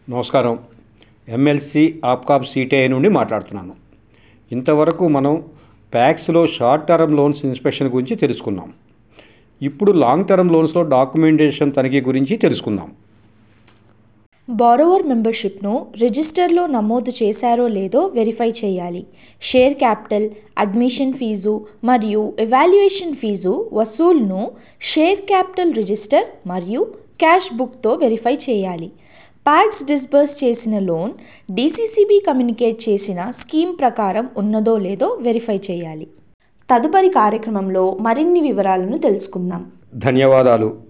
నమస్కారం MLC APCOB CTI నుండి మాట్లాడుతున్నాను ఇంతవరకు మనం ప్యాక్స్లో షార్ట్ టర్మ్ లోన్స్ ఇన్స్పెక్షన్ గురించి తెలుసుకున్నాం ఇప్పుడు లాంగ్ టర్మ్ లోన్స్లో డాక్యుమెంటేషన్ తనిఖీ గురించి తెలుసుకుందాం బారోవర్ మెంబర్షిప్ను రిజిస్టర్లో నమోదు చేశారో లేదో వెరిఫై చేయాలి షేర్ క్యాపిటల్ అడ్మిషన్ ఫీజు మరియు ఎవాల్యుయేషన్ ఫీజు వసూలును షేర్ క్యాపిటల్ రిజిస్టర్ మరియు క్యాష్ బుక్తో వెరిఫై చేయాలి ప్యాక్స్ డిస్బర్స్ చేసిన లోన్ డీసీసీబీ కమ్యూనికేట్ చేసిన స్కీమ్ ప్రకారం ఉన్నదో లేదో వెరిఫై చేయాలి తదుపరి కార్యక్రమంలో మరిన్ని వివరాలను తెలుసుకుందాం ధన్యవాదాలు